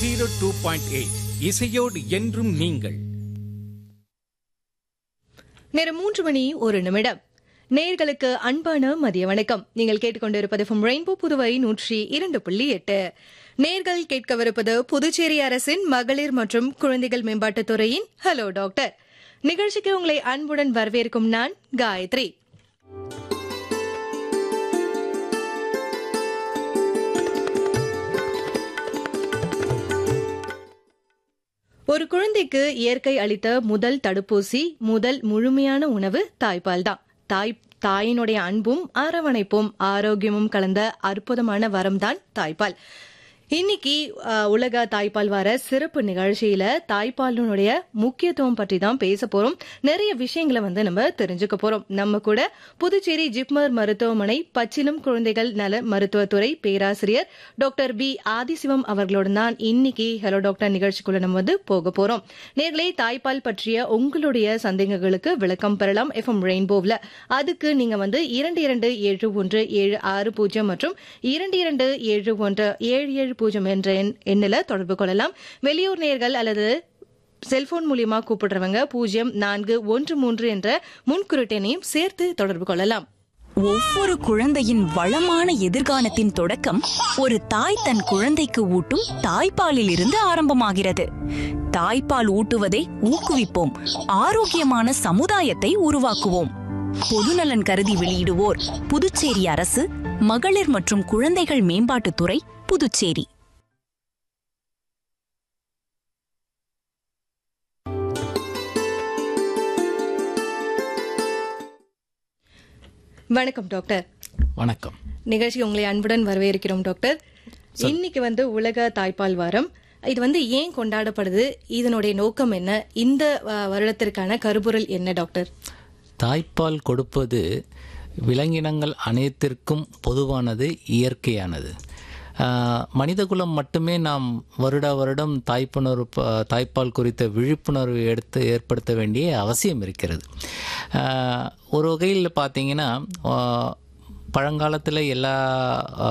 zero two point eight இசையோடு என்றும் நீங்கள் நேரம் மூன்று மணி ஒரு நிமிடம் நேர்களுக்கு அன்பான மதிய வணக்கம் நீங்கள் கேட்டுக்கொண்டிருப்பது ஃப்ரம் ரெயின்போ புதுவை நூற்றி இரண்டு புள்ளி எட்டு நேர்கள் கேட்கவிருப்பது புதுச்சேரி அரசின் மகளிர் மற்றும் குழந்தைகள் மேம்பாட்டுத் துறையின் ஹலோ டாக்டர் நிகழ்ச்சிக்கு உங்களை அன்புடன் வரவேற்கும் நான் காயத்ரி ஒரு குழந்தைக்கு இயற்கை அளித்த முதல் தடுப்பூசி முதல் முழுமையான உணவு தாய்ப்பால் தான் தாய் தாயினுடைய அன்பும் அரவணைப்பும் ஆரோக்கியமும் கலந்த அற்புதமான வரம்தான் தாய்ப்பால் இன்னைக்கு அஹ், உலக தாய்ப்பால் வார சிறப்பு நிகழ்ச்சியில தாய்ப்பாலினுடைய முக்கியத்துவம் பற்றி தான் பேச போறோம் நிறைய விஷயங்களை வந்து நம்ம தெரிஞ்சுக்க போறோம் நம்ம கூட புதுச்சேரி ஜிப்மர் மருத்துவமனை பச்சிலம் குழந்தைகள் நல மருத்துவத்துறை பேராசிரியர் டாக்டர் பி ஆதிசிவம் அவர்களுடன் தான் இன்னைக்கு ஹலோ டாக்டர் நிகழ்ச்சிக்குள்ள நம்ம வந்து போக போறோம் நேர்களே தாய்ப்பால் பற்றிய உங்களுடைய சந்தேகங்களுக்கு விளக்கம் பெறலாம் எஃப்எம் ரெயின்போவ்ல அதுக்கு நீங்க வந்து இரண்டு இரண்டு ஏழு ஒன்று ஏழு ஆறு பூஜ்ஜியம் மற்றும் இரண்டு இரண்டு ஏழு ஒன்று ஏழு ஏழு பூஜ்ஜியம் என்ற எண் எண்ணில் தொடர்பு கொள்ளலாம் வெளியூர் நேர்கள் அல்லது செல்போன் மூலியமா கூப்பிடுறவங்க பூஜ்ஜியம் நான்கு ஒன்று மூன்று என்ற முன்குறிட்டெண்ணையும் சேர்த்து தொடர்பு கொள்ளலாம் ஒவ்வொரு குழந்தையின் வளமான எதிர்காலத்தின் தொடக்கம் ஒரு தாய் தன் குழந்தைக்கு ஊட்டும் தாய்ப்பாலில் இருந்து ஆரம்பமாகிறது தாய்ப்பால் ஊட்டுவதை ஊக்குவிப்போம் ஆரோக்கியமான சமுதாயத்தை உருவாக்குவோம் பொதுநலன் கருதி வெளியிடுவோர் புதுச்சேரி அரசு மகளிர் மற்றும் குழந்தைகள் மேம்பாட்டுத்துறை புதுச்சேரி வணக்கம் டாக்டர் வணக்கம் நிகழ்ச்சி உங்களை அன்புடன் வரவேற்கிறோம் டாக்டர் இன்னைக்கு வந்து உலக தாய்ப்பால் வாரம் இது வந்து ஏன் கொண்டாடப்படுது இதனுடைய நோக்கம் என்ன இந்த அஹ், வருடத்திற்கான கருப்பொருள் என்ன டாக்டர் தாய்ப்பால் கொடுப்பது விலங்கினங்கள் அனைத்திற்கும் பொதுவானது இயற்கையானது ஆஹ், மனிதகுலம் மட்டுமே நாம் வருடா வருடம் தாய்ப்புணர்வு ப- தாய்ப்பால் குறித்த விழிப்புணர்வு எடுத்து ஏற்படுத்த வேண்டிய அவசியம் இருக்கிறது ஆஹ், ஒரு வகையில் பார்த்தீங்கன்னா ஆஹ், பழங்காலத்தில் எல்லா